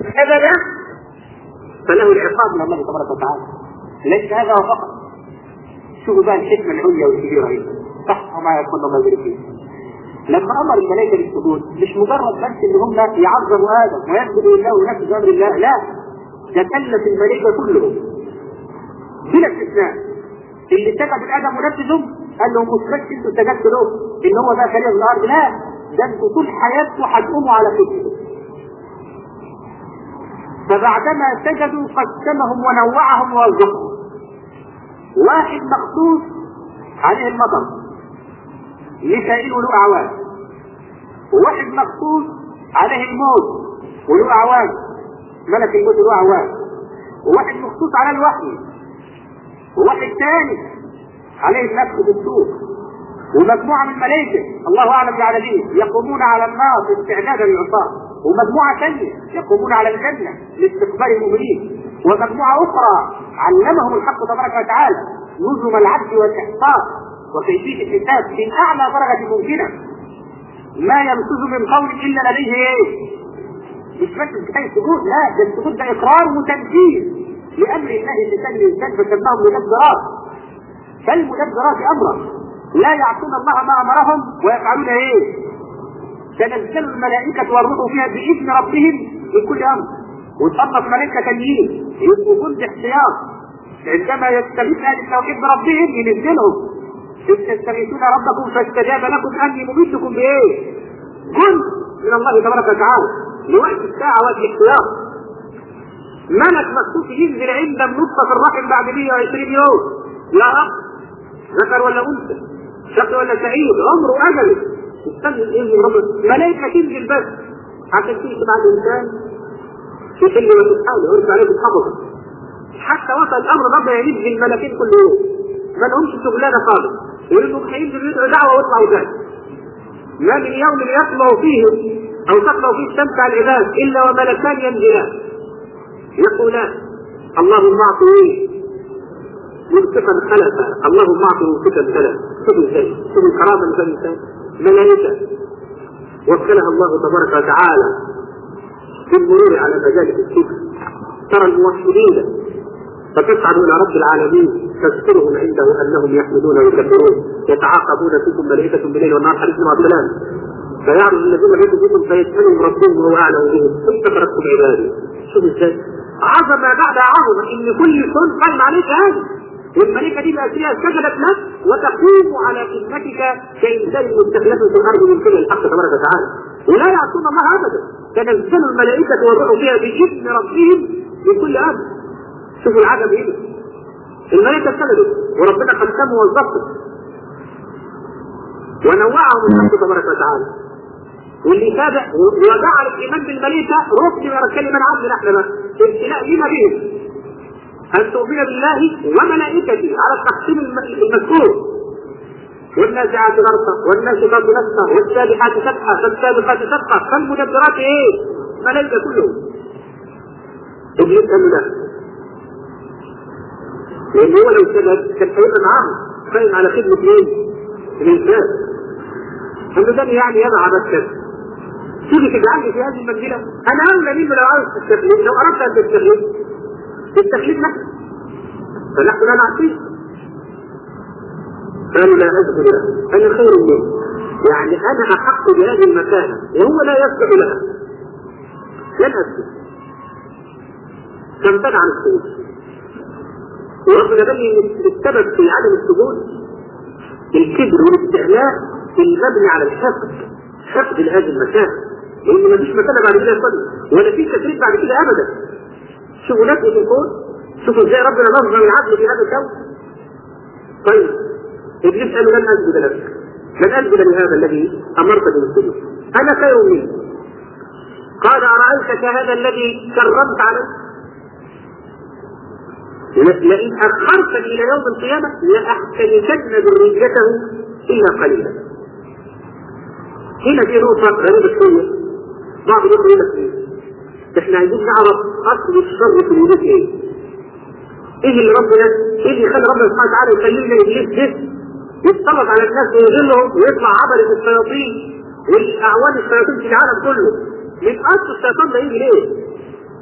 أبدا فله العقاب من الله تبارك وتعالى ليس هذا فقط شوفوا بقى الحكمة العليا والكبيرة هي صح وما يكون الله فيه لما امر الملائكه بالسجود مش مجرد بس ان هم يعظموا ادم ويسجدوا لله وينفذوا امر الله لا ده كلف الملائكه كلهم بلا استثناء اللي سجد لادم ونفذهم قال لهم مش بس انتوا سجدتوا له ان هو ده خليل الارض لا ده انتوا طول حياتكم هتقوموا على كده فبعدما سجدوا قسمهم ونوعهم ووظفهم واحد مخصوص عليه المطر ميكائيل وله اعوان وواحد مخصوص عليه الموت وله اعوان ملك الموت له اعوان وواحد مخصوص على الوحي وواحد ثاني عليه النفخ بالسوق ومجموعة من الملائكة الله أعلم بعددهم يقومون على النار استعدادا للعصاة ومجموعة ثانية يقومون على الجنة لاستقبال المؤمنين ومجموعة أخرى علمهم الحق تبارك وتعالى نظم العبد والإحصاء وكيفية الحساب من أعلى درجة ممكنة ما ينفذ من قول إلا لديه إيه؟ مش بس انتهاء السجود لا ده السجود ده إقرار وتنفيذ لأمر الله لسان الإنسان فسماهم مدبرات فالمدبرات أمرا لا يعصون الله ما أمرهم ويفعلون إيه؟ تنزل الملائكة والروح فيها بإذن ربهم من كل أمر وتصرف ملائكة تانيين يبقوا جند احتياط عندما يستغيث أهل التوحيد بربهم ينزلهم إذ تستغيثون ربكم فاستجاب لكم أني ممدكم بإيه؟ جند من الله تبارك وتعالى لوقت الساعة وقت الاحتياط ملك مخصوص ينزل عند النطفة في الرحم بعد 120 يوم يا رب ذكر ولا أنثى شقي ولا سعيد عمره أجله استنى الإذن ربنا ملائكة تنزل بس عشان تيجي مع الإنسان يحل وتتحاول ويرجع عليه تتحفظ حتى وصل الأمر ربنا ينزل الملكين كل يوم ما لهمش شغلانة خالص يقول لهم هينزل يدعوا دعوة ويطلعوا ذلك ما من يوم يطلع فيه أو تطلع فيه الشمس على العباد إلا وملكان ينزلان يقولان اللهم اعطني ممسكا خلفا اللهم اعطني ممسكا خلفا شوف ازاي شوف الكرامه اللي الانسان ملائكه وكلها الله تبارك وتعالى بالمرور على مجالس الشكر ترى الموحدين فتصعد الى رب العالمين تذكرهم عنده انهم يحمدون ويكبرون يتعاقبون فيكم ملائكه بالليل والنهار حديث مع السلام فيعرض الذين ليسوا فيكم فيسالهم ربهم وهو اعلم بهم ثم تركتم عبادي شوف ازاي عظمه بعد عظمه ان كل صن قائم عليك هذا والملكة دي بأسرها سجدت لك وتقوم على خدمتك كإنسان مستخلف في الأرض من كل الحق تبارك وتعالى ولا يعصون الله أبدا تنزل الملائكة والروح فيها بإذن ربهم من كل أمر شوفوا العجب إيه الملائكة سجدوا وربنا قسموا ووظفوا ونوعهم الحق تبارك وتعالى واللي تابع وجعل الإيمان بالملائكة ركن من أركان الإيمان عبد احنا بقى ابتلاء لنا بهم أن تؤمن بالله وملائكته على التقسيم المذكور والنازعات غرقا والناشطات نشطا والسابحات سبحا فالسابقات سبحا فالمدبرات ايه؟ ملائكة كلهم ابليس قال له لا لأن هو لو سجد كان هيبقى معاهم قايم على خدمة مين؟ الإنسان فالمدن يعني يضع بس تيجي تجعلني في هذه المنزلة أنا أولى منه لو عاوز تستخدم لو أردت أن تستخدم التكليف نفسه فنحن لا نعصيه قالوا لا أذكر له أنا خير منه يعني أنا أحق بهذه المكانة وهو لا يصلح لها لن أسكت فامتنع عن السجود وربنا قال لي ان السبب في عدم السجود الكبر والاستعلاء المبني على الحقد حقد لهذه المكانه لان مفيش مكانه بعد كده يصلي ولا في تشريف بعد كده ابدا شوفوا ناس في الكون شوفوا ازاي ربنا نظم العدل في هذا الكون طيب ابليس قال لن اسجد لك لن اسجد لهذا الذي امرت بالسجود انا خير منه قال ارايتك هذا الذي كرمت عليه لئن اخرتني الى يوم القيامه لاحتنكن ذريته الا قليلا هنا في نقطه غريبه شويه بعض الناس يقول لك ايه احنا عايزين نعرف اصل الشر في الوجود ايه ايه اللي ربنا ايه اللي يخلي ربنا سبحانه وتعالى يخلينا ابليس ده يتسلط على الناس ويذلهم ويطلع عبرة الشياطين والاعوان الشياطين في العالم كله من اصل الشيطان ده يجي ليه؟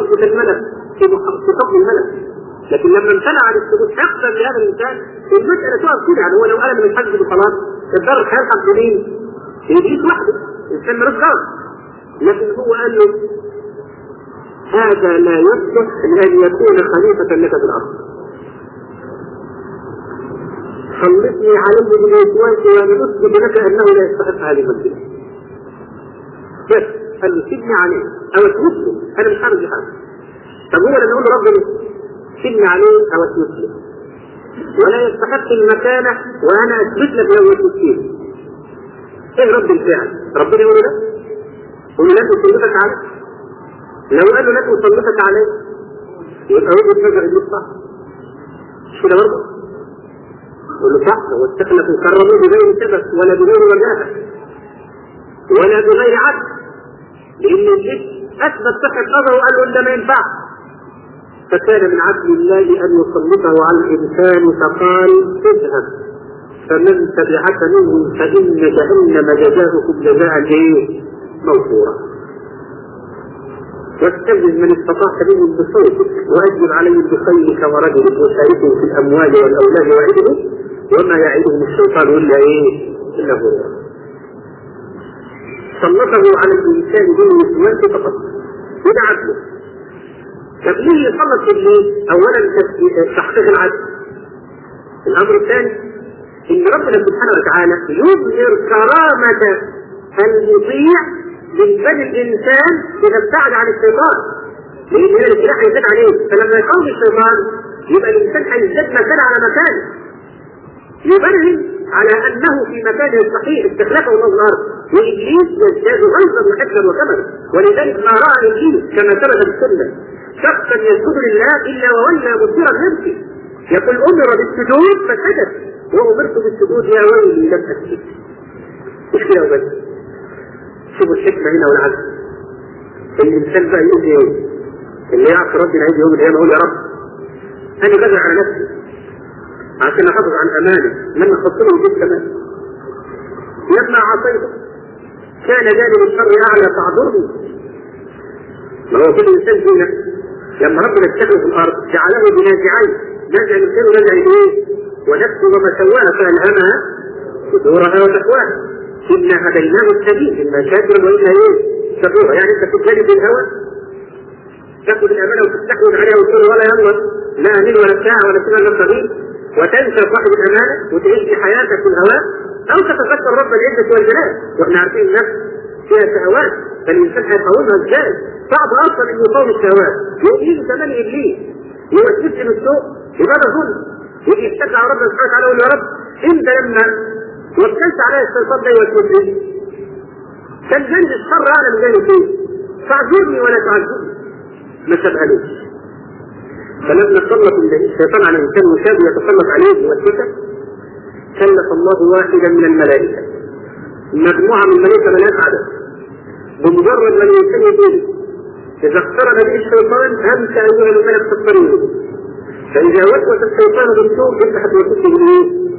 يثبت الملك في حكم الملك لكن لما امتنع عن الثبوت حقا لهذا الانسان المساله تقف كده يعني هو لو قال من الحج بخلاص الضرر هيلحق بمين؟ ابليس وحده الانسان ملوش دعوه لكن هو قال له هذا لا يصلح لان يكون خليفه لك في الارض خلصني عليه بالاسواق وانا اثبت لك انه لا يستحق هذه المنزله بس قال له سيبني عليه او اتوسله انا مش عارف حاجه طب هو لما يقول له ربنا سيبني عليه او اتوسله ولا يستحق المكانه وانا اثبت لك لو اتوسله ايه رد الفعل؟ ربنا يقول له لا يقول له لا تسلطك عليه لو قال له لا تسلطك عليه يبقى وجهه نظر ابليس صح مش كده برضه؟ يقول له صح هو استخلفوا كرموه بغير سبب ولا بغير وجاهه ولا بغير عدل لان الجيش اثبت صحه نظره وقال له ده ما ينفعش فكان من عدل الله ان يسلطه على الانسان فقال اذهب فمن تبعك منهم فان جهنم جزاؤكم جزاء ايه؟ موفورا واستفزز من استطعت منهم بصوتك واجلب عليهم بخيلك ورجلك وشاركهم في الاموال والاولاد وعدهم وما يعدهم الشيطان الا ايه؟ الا غرورا سلطه على الانسان بالنسوان فقط وده عدله طب ليه يسلط ابليس؟ اولا تحقيق العدل الامر الثاني ان ربنا سبحانه وتعالى يظهر كرامه المطيع من بني الانسان اذا ابتعد عن الشيطان لان هنا السلاح هيزداد عليه فلما يقوم الشيطان يبقى الانسان هيزداد مكان على مكانه يبرهن على انه في مكانه الصحيح استخلفه الله الارض وابليس يزداد غيظا وحقدا وكبرا ولذلك ما راى ابليس كما ثبت في السنه شخصا يسجد لله الا وولى مدبرا نفسه يقول امر بالسجود فسجد وامرت بالسجود يا ويلي لم اسجد مش كده وبس شوفوا الحكمه هنا والعدل الانسان بقى يقول ايه اللي يعصي ربنا يجي يوم القيامه يقول يا رب انا بدعي على نفسي عشان احافظ عن امانه لما خصمه في السماء لما عصيته كان جانب الشر اعلى فاعذرني ما هو كل انسان فينا لما ربنا اتخذ في الارض جعله بنازعين نزع الخير ونزع الايه؟ ونفسه وما سواها فالهمها فجورها وتقواها انا هديناه السبيل اما شاكرا واما ايه؟ شكورا يعني انت تجانب الهوى تاخذ الامانه وتستحوذ عليها وتقول ولا يلا لا امين ولا ساعه ولا سنه ولا صغير وتنسى صاحب الامانه وتعيش في حياتك في الهواء او تتذكر رب العزه والجلال واحنا عارفين النفس فيها شهوات فالانسان هيقاومها ازاي؟ صعب اصلا ان يقاوم الشهوات يجي كمان ابليس يوسوس له السوء يبقى ده ظلم يجي يتكل على ربنا سبحانه وتعالى ويقول يا رب انت لما وكلت عليا الشيطان ده يوسوس لي كان جنب الشر اعلى من جانب ايه؟ فاعذرني ولا تعذرني ما تبهلوش فلما سلط الشيطان على الانسان وشاب يتسلط عليه بوسوسه كلف الله واحدا من الملائكه مجموعه من الملائكه ملاك عدد بمجرد ما الانسان يقول اذا اقترن به الشيطان انت ايها الملك تقترن فاذا وسوس الشيطان بالسوء انت هتوسوسه بالايه؟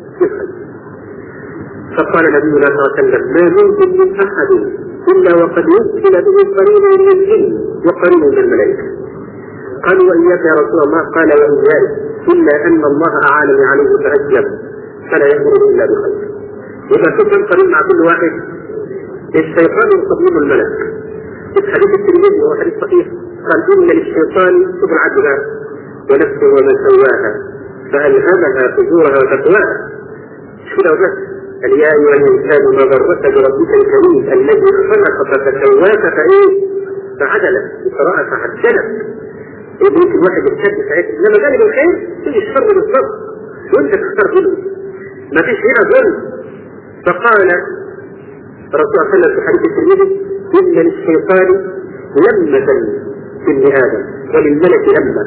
فقال نبينا صلى الله عليه وسلم ما منكم من احد الا وقد وكل به قرين من الجن وقرين من الملائكه قالوا واياك يا رسول الله قال واياي الا ان الله اعانني عليه فاجلب فلا يامرني الا بخير يبقى في كم قرين مع كل واحد الشيطان يقدم الملك في حديث الترمذي وهو حديث صحيح قال ان للشيطان شوف العدل ونفسه وما سواها فالهمها فجورها وتقواها مش كده وبس قال يا ايها الانسان ما غرك بربك الكريم الذي خلقك فسواك فايه فعدلك بقراءة فعدلك ممكن واحد يتشد ساعتها انما جانب الخير تيجي الشر بالظبط وانت تختار منه ما فيش هنا ظلم فقال الرسول صلى الله عليه وسلم في حديث الترمذي ان للشيطان لمة في ابن ادم وللملك لمة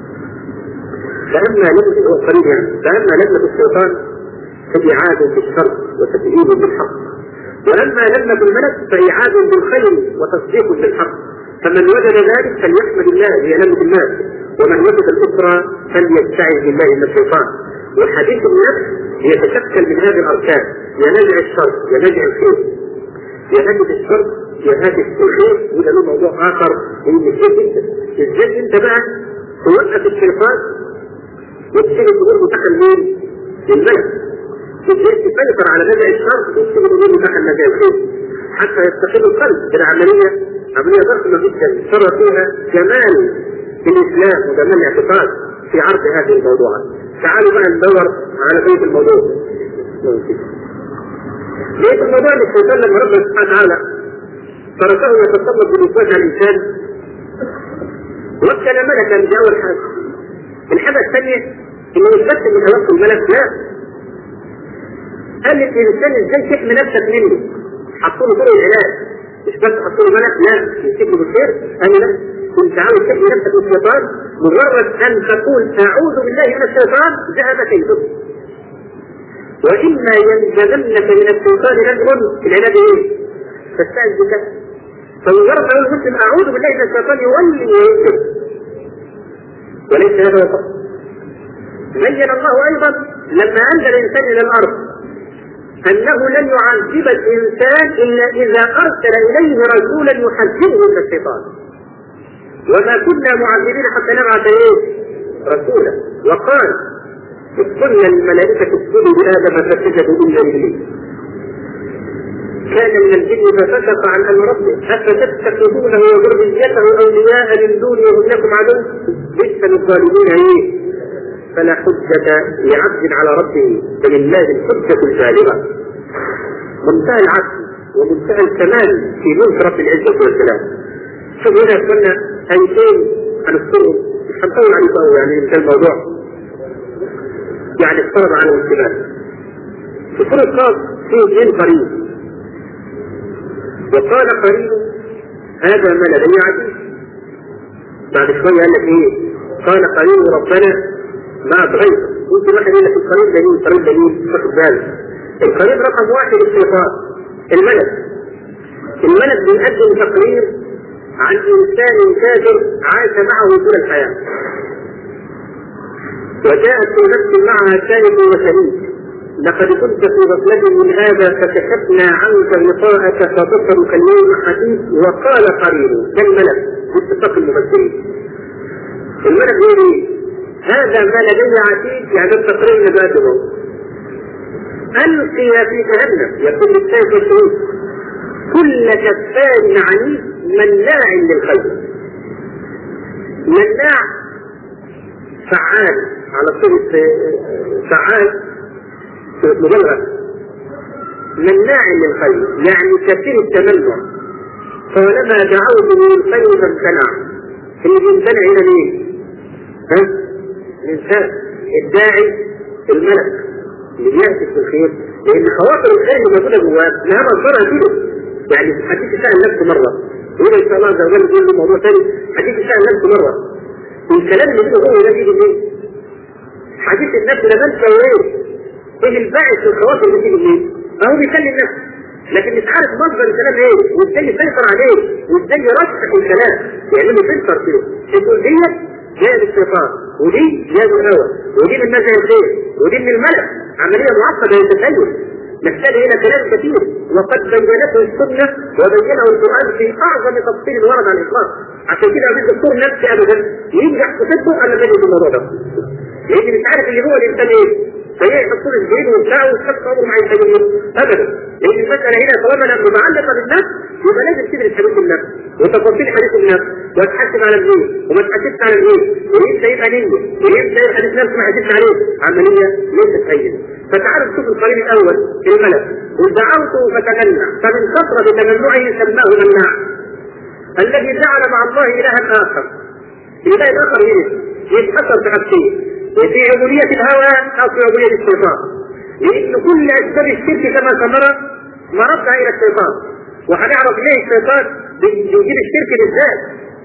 فاما لمة هو قريب يعني فاما لمة الشيطان فإعاد بالشر وتكذيب بالحق ولما لمة الملك فإعاد بالخير وتصديق بالحق فمن وجد ذلك فليحمد الله هي لمة الناس ومن وجد الأخرى فليستعذ بالله من الشيطان وحديث النفس يتشكل من هذه الأركان يا نزع الشر يا نزع الخير يا نزع الشر يهاتف الخير وده له موضوع اخر ان ازاي انت ازاي انت بقى توقف الشيطان وتسيب الامور متاحه لمين؟ للبلد ازاي تسيطر على نزع الشر وتسيب الامور متاحه لنزع الخير حتى يستقيم القلب العمليه عمليه ضخمه جدا صار فيها جمال الاسلام وجمال الاعتقاد في عرض هذه الموضوعات تعالوا بقى ندور على بيت الموضوع بيت الموضوع ان الشيطان لما ربنا سبحانه وتعالى تركه يتسلط بالإثبات على الإنسان وكل ملكا دي أول حاجة الحاجة الثانية إنه مش بس من توكل الملك لا قال للإنسان إزاي تحمي نفسك منه حطوا له طرق العلاج مش بس حطوا له ملك لا يمسك له بالخير قال لا كنت عاوز تحمي نفسك من الشيطان مجرد أن تقول أعوذ بالله من الشيطان ذهب كيده وإما ينزغنك من الشيطان نزغ العلاج إيه؟ فاستعذ بالله فمجرد ما يقول المسلم اعوذ بالله من الشيطان يولي ويكتب وليس هذا فقط بين الله ايضا لما انزل الانسان الى الارض انه لن يعذب الانسان الا اذا ارسل اليه رسولا يحذره من الشيطان وما كنا معذبين حتى نبعث ايه رسولا وقال اذ قلنا الملائكه اسجدوا لادم فسجدوا الا ابليس كان من الجن ففسق عن امر ربه افتتخذونه وذريته اولياء من دوني وهم لكم عدو بئس للظالمين ايه فلا حجة لعبد على ربه فلله الحجة البالغة منتهى العدل ومنتهى الكمال في ملك رب العزة والسلام شوف هنا كنا ايتين هنذكرهم مش هنطول عليه قوي يعني مثل الموضوع يعني افترض على الانتباه في سورة الخاص فيه اثنين قريب وقال قريب هذا ما لدي عديد بعد شوية قال لك ايه قال قريب ربنا ما أبغيت ممكن واحد يقول لك القريب دليل القريب دليل خد بالك القريب رقم واحد الشيطان الملك الملك بيقدم تقرير عن إنسان كافر عاش معه طول الحياة وجاءت في نفس معها شاهد وشهيد لقد كنت في غفلة من هذا فكشفنا عنك غطاءك فبصرك اليوم حديث وقال قريب ده الملك باتفاق المفسرين الملك يقول ايه؟ هذا ما لدي عتيد يعني التقرير اللي بادره ألقي في جهنم يقول للسيف والشهود كل كفار عنيد مناع للخير مناع فعال على صيغة فعال مبالغة مناع للخير يعني كثير التمنع طالما دعوت للخير فامتنع اللي بيمتنع هنا مين؟ ها؟ الإنسان الداعي الملك اللي بيهتف بالخير لأن خواطر الخير اللي موجودة جواه لها مصدرها كده يعني حديث يسأل نفسه مرة وإذا إن شاء الله عز وجل يقول له موضوع ثاني حديث يسأل نفسه مرة الكلام اللي بيقوله هو ده بيجي منين؟ حديث النفس ده انت ايه؟ ايه الباعث في الخواطر اللي بتيجي منين؟ فهو بيكلم نفسه لكن مش عارف مصدر الكلام ايه وازاي يسيطر عليه وازاي يرشح الكلام يعمل له فلتر كده يقول ديت جايه من الشيطان ودي جايه من الهوى ودي من نزع الخير ودي من الملك عمليه معقده للتخيل محتاج هنا كلام كثير وقد بينته السنه وبينه القران في اعظم تفصيل ورد على الاطلاق عشان كده عايز الدكتور نفسي ابدا ينجح في طبه انا بجد في الموضوع ده لان مش عارف اللي هو الانسان ايه فهي يحط له الجيد وبتاعه ويحط عمره ما هيسيبه ابدا لان المساله هنا طالما انا متعلقه بالنفس يبقى لازم تدرس حديث النفس وتفاصيل حديث النفس وتحاسب على الدين وما تحاسبش على الدين ويبدا يبقى نيه ويبدا يبقى حديث نفس ما حاسبش عليه عمليه ليست هينه فتعالوا نشوف القريب الاول في الملك ودعوته فتمنع فمن كثره تمنعه سماه مناع الذي جعل مع الله الها اخر الاله الاخر ايه؟ يتحصل في حاجتين وفي عبودية الهوى أو في عبودية الشيطان لأن كل أسباب الشرك كما سمر مردها إلى الشيطان وهنعرف ليه الشيطان بيجيب الشرك بالذات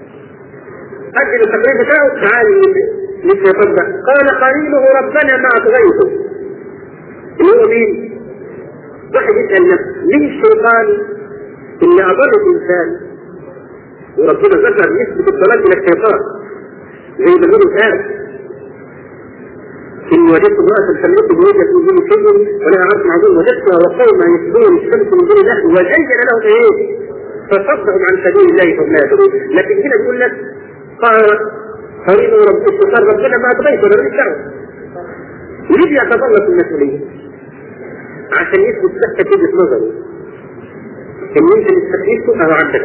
أجل التقرير بتاعه تعالى للشيطان ده قال قرينه ربنا ما أطغيته اللي هو مين؟ واحد يسأل نفسه مين الشيطان اللي أضل الإنسان وربنا ذكر يثبت الضلال إلى الشيطان زي ما بيقولوا ثالث إن وجدت امرأة تملك بوجه من دون شيء ولها عرش عظيم وجدتها وقوما يسجدون الشمس من دون الله وزين لهم إيه؟ فصدهم عن سبيل الله فهم لا يهتدون لكن هنا بيقول لك قال قريب رب استقر ربنا ما تغير ولا ماليش دعوه يريد يتطلب المسؤوليه عشان يثبت لك وجهه نظره ان انت اللي تستفيده او عندك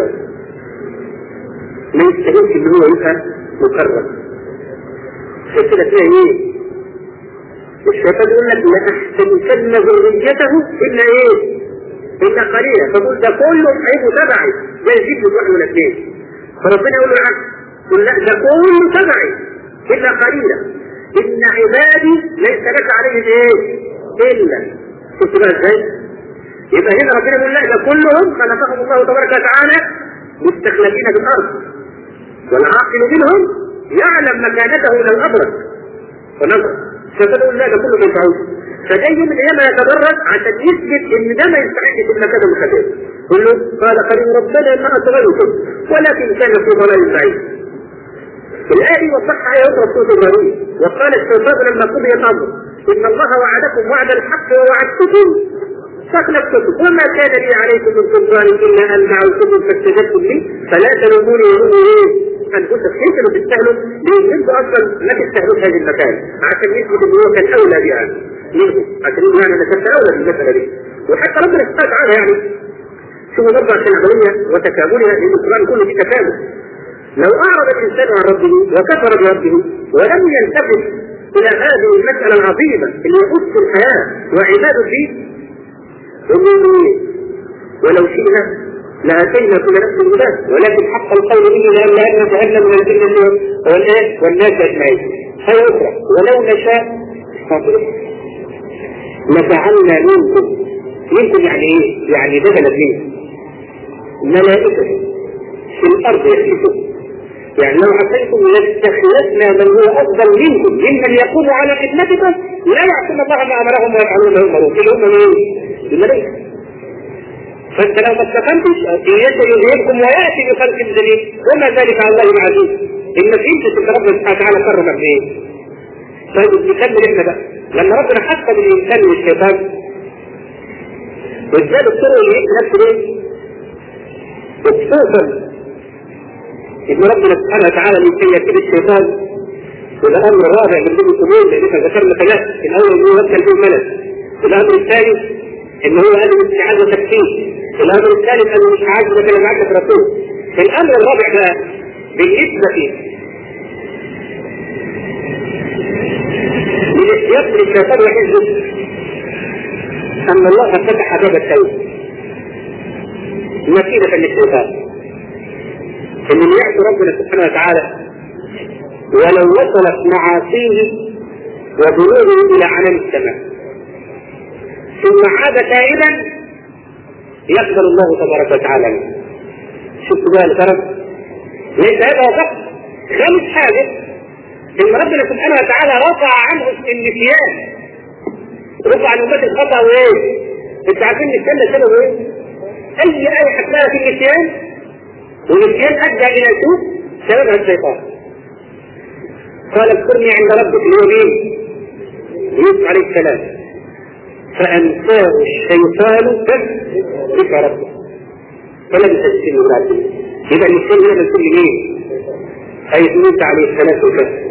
ما يستاهلش ان هو يبقى مكرم عشان كده تلاقي ايه الشيطان يقول لك لأحسنكن ذريته إلا إيه؟ إلا قليلا فقول ده كله عيبه تبعي ده يجيب له واحد ولا اثنين فربنا يقول له العكس يقول لا ده كله تبعي إلا قليلا إن عبادي ليس لك عليهم إيه؟ إلا شفت بقى إزاي؟ يبقى هنا ربنا يقول لا ده كلهم خلقهم الله تبارك وتعالى مستخلفين بالأرض والعاقل منهم يعلم مكانته لو أدرك ونظر فقالوا لا ده كله ما ينفعوش فجاي يوم الايام يتدرج عشان يثبت ان ده ما يستحقش المكان المخالف كله قال قريب ربنا ما اتغيرتم ولكن كان في ضلال بعيد الآية وضحها آية أخرى في سورة إبراهيم وقال الشيطان لما قضي الأمر إن الله وعدكم وعد الحق ووعدتكم فاخلفتكم وما كان لي عليكم من سلطان إلا أن دعوتكم فاستجبتم لي فلا تلوموني ولوموا إيه انفسك انت اللي تستاهلوا ليه انتوا اصلا ما تستاهلوش هذه المكان عشان يثبت ان هو كان اولى بها منهم عشان يقول يعني انا كنت اولى بالمساله دي وحتى ربنا سبحانه وتعالى يعني شوفوا برضه عشان العمليه وتكاملها لان القران كله في تكامل لو اعرض الانسان عن ربه وكفر بربه ولم يلتفت الى هذه المساله العظيمه اللي يخص الحياه وعباد الدين ولو شئنا لاتينا كل نفس هداه ولكن حق القول مني لان جهنم من الجنه والايه والناس اجمعين هذا اخرى ولو نشاء لجعلنا منكم منكم يعني ايه؟ يعني بدلا منكم ملائكه في الارض يخلفون يعني لو عصيتم لاستخلفنا من هو افضل منكم ممن يقوم على خدمتكم لا يعصون الله ما امرهم ويفعلون ما يؤمرون اللي هم ايه؟ الملائكه فانت لو ما استقمتش يسر يذهبكم وياتي بخلق جديد وما ذلك على الله العزيز ان في انت ربنا سبحانه وتعالى كرمك بايه؟ طيب نكمل احنا بقى لما ربنا حسب الانسان والشيطان وازاي الطرق اللي يجي نفسه ايه؟ وخصوصا ان ربنا سبحانه وتعالى لكي يكيد الشيطان وده امر رابع من ضمن الامور لان احنا ذكرنا ثلاث الاول انه يوكل به الملك الامر الثاني ان هو قال الاستعاذ وتكفير الامر الثالث انه مش عايز مثلا معك رسول الامر الرابع بقى بالنسبه للاحتياط للشيطان وحزبه ان الله فتح باب التوبه نتيجه للشيطان ان اللي يعصي ربنا سبحانه وتعالى ولو وصلت معاصيه وبلوغه الى عنان السماء ثم عاد تائبا يقبل الله تبارك وتعالى منه شفت بقى الفرق ليس هذا فقط خامس حاجه ان ربنا سبحانه وتعالى رفع عنه النسيان رفع عن امه الخطا وايه؟ انت عارفين النسيان ده سببه ايه؟ اي ايه هتلاقيها في النسيان والنسيان ادى الى سوء سببها الشيطان قال اذكرني عند ربك اللي هو مين؟ يوسف عليه السلام فأنساه الشيطان ذكر ربه فلم تسلم ذاته إذا الإنسان هنا كل مين؟ أي موسى عليه الصلاة والسلام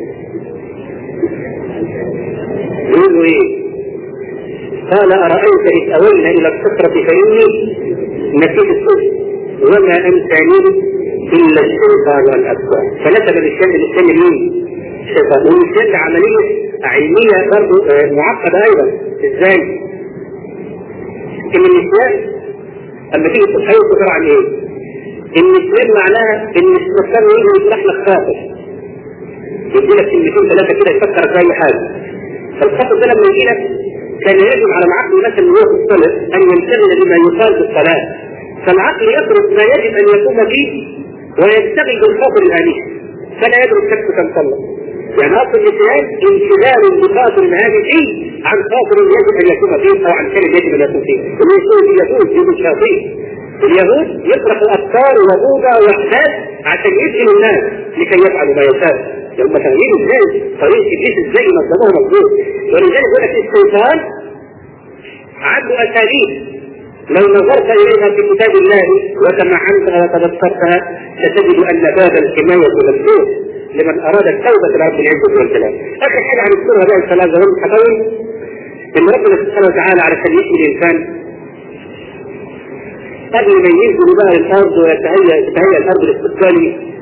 يقول إيه؟ قال أرأيت إذ أولنا إلى الصخرة فإني نسيت الصوت وما أنساني إلا الشيطان والأكبر فنسب الإنسان للإنسان مين؟ الشيطان والإنسان عملية علمية برضه معقدة أيضا إزاي؟ ان النسيان اما تيجي تتخيل تقرا عن ايه؟ النسيان معناها ان الشيطان يجي يشرح لك خاطر يدي لك كلمتين ثلاثه كده يفكر في اي حاجه فالخاطر ده لما يجي لك كان يجب على العقل مثلا وهو في الصلاه ان ينتبه لما يقال في الصلاه فالعقل يترك ما يجب ان يقوم به ويشتغل بالخاطر الانيس فلا يدرك كيف كم صلى يعني اصل النسيان انشغال بخاطر هذه عن خاطر يجب ان يكون فيه او عن كلمه يجب ان يكون فيه اليهود اليهود يجب الشياطين اليهود يطرحوا افكار وبوضع واحداث عشان يسالوا الناس لكي يفعلوا ما يشاء لما تغيير ازاي طريقه ابليس ازاي نظموها مظبوط ولذلك يقول لك الشيطان عنده اساليب لو نظرت اليها في كتاب الله وتمعنتها وتبصرتها ستجد ان باب الحمايه مفتوح لمن اراد التوبه لرب العزه والجلال. اخر حاجه عن السوره بقى الصلاه زمان حكاوي ان ربنا سبحانه وتعالى على يحيي الانسان قبل ما ينزل بقى الارض ويتهيأ تتهيأ الارض لاستقباله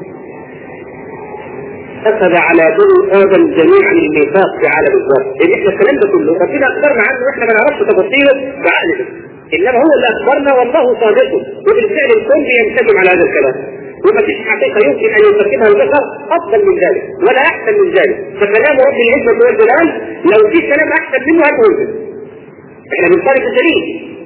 اخذ على بني ادم جميعا الميثاق في عالم الذر لان احنا الكلام ده كله ربنا اخبرنا عنه واحنا ما نعرفش تفاصيله بعقلنا انما هو اللي اخبرنا والله صادق وبالفعل الكون ينسجم على هذا الكلام وما فيش حقيقة يمكن أن يفكرها البشر أفضل من ذلك ولا أحسن من ذلك فكلام رب العزة والجلال لو في كلام أحسن منه هتنزل احنا بنطالب الدليل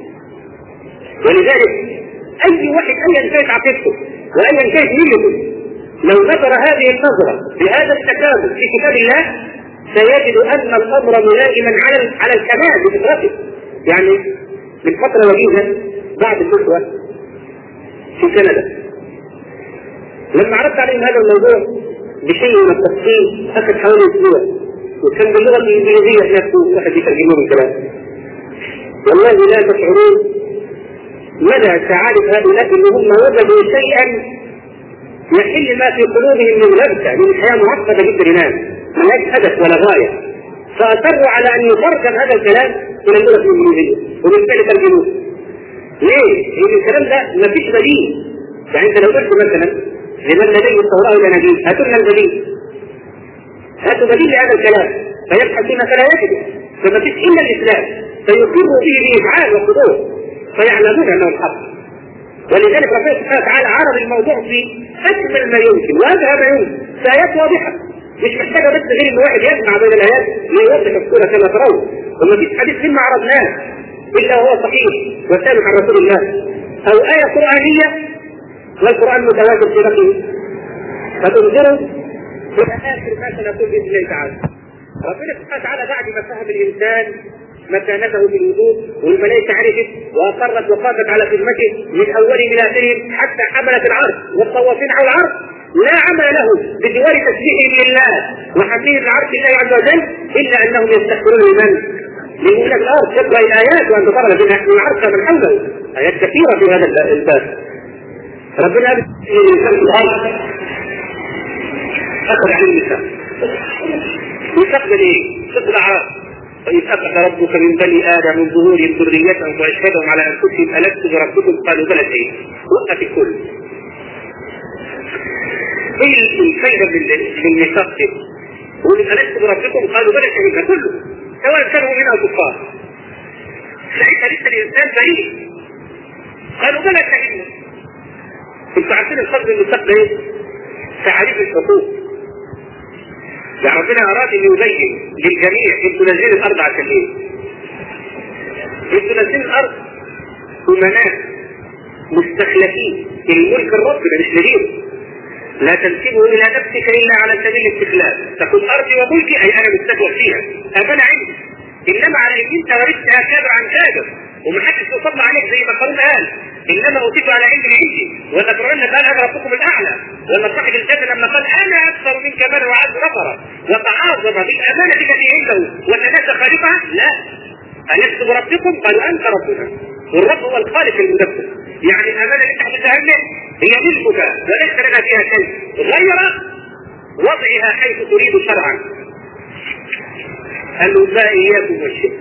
ولذلك أي واحد أيا كانت عقيدته وأيا كانت نيته لو نظر هذه النظرة بهذا التكامل في كتاب الله سيجد أن الأمر ملائما على على الكمال بفطرته يعني من فترة وجيزة بعد النسوة في كندا لما عرضت عليهم هذا الموضوع بشيء من التفصيل أخذ حوالي أسبوع وكان باللغة الإنجليزية نفسه واحد يترجمه من كلام والله لا تشعرون مدى سعادة هؤلاء أنهم وجدوا شيئا يحل ما في قلوبهم من لبسه من الحياه معقده جدا الناس ملهاش هدف ولا غايه فاصروا على ان يترجم هذا الكلام الى اللغه الانجليزيه وبالتالي ترجموه ليه؟ لان الكلام ده ما فيش بديل يعني انت لو قلت مثلا لمن لديه التوراه الى نبيل هاتوا لنا البديل هاتوا بديل لهذا الكلام فيبحثون فلا يجدوا فما فيش الا الاسلام فيقروا به بافعال وخضوع فيعلمون انه الحق ولذلك ربنا سبحانه وتعالى عرض الموضوع في اجمل ما يمكن وابهى ما يمكن في ايات واضحه مش محتاجه بس غير ان واحد يجمع بين الايات ليوضح الصوره كما ترون وما فيش حديث مما عرضناه الا وهو صحيح وثابت عن رسول الله او ايه قرانيه والقران متواجد في رقمه فتنظروا الى اخر ما سنقول باذن الله تعالى ربنا سبحانه وتعالى بعد ما فهم الانسان مكانته في الوجود والملائكة عرفت وأقرت وقامت على خدمته من أولهم إلى آخرهم حتى حملت العرش والطوافين على العرش لا عمل له بجوار تسبيحهم لله وحملهم العرش الله عز وجل إلا أنهم يستغفرون لمن؟ لمن الأرض تقرأ الآيات وأن تقرأ من العرش من حوله آيات كثيرة في هذا الباب ربنا الإنسان في الأرض أخذ عن النساء يستقبل إيه؟ تطلع وإذ أخذ ربك من بني آدم من ظهورهم ذريتهم وأشهدهم على أنفسهم ألست بربكم قالوا بلى شيء وقف الكل ايه الفايدة من النفاق ده؟ يقول ألست بربكم قالوا بلى شهيدا كله سواء كانوا من أو كفار ساعتها لسه الإنسان بريء قالوا بلى شهيدا انتوا عارفين الفرق النفاق ده ايه؟ تعريف الحقوق يعني ربنا اراد ان يبين للجميع انتوا نازلين الارض عشان ايه؟ انتوا نازلين الارض امناء مستخلفين الملك الرب ده مش لدينه لا تنسبه الى نفسك الا على سبيل الاستخلاف تكون ارضي وملكي اي انا مستكبر فيها امانه عندي انما على ان انت ورثتها كابر عن كابر ومحدش يصلى عليك زي ما قارون قال انما اوتيت على علم عندي ولا فرعون قال انا ربكم الاعلى ولا صاحب الجنه لما قال انا اكثر منك مالا وعز نفرا وتعاظم بالامانه التي عنده والناس خالقها لا ألست بربكم؟ قالوا أنت ربنا والرب هو الخالق المدبر يعني الأمانة اللي تحت لنا هي ملكك وليس لنا فيها شيء غير وضعها حيث تريد شرعا قال له لا إياكم والشرك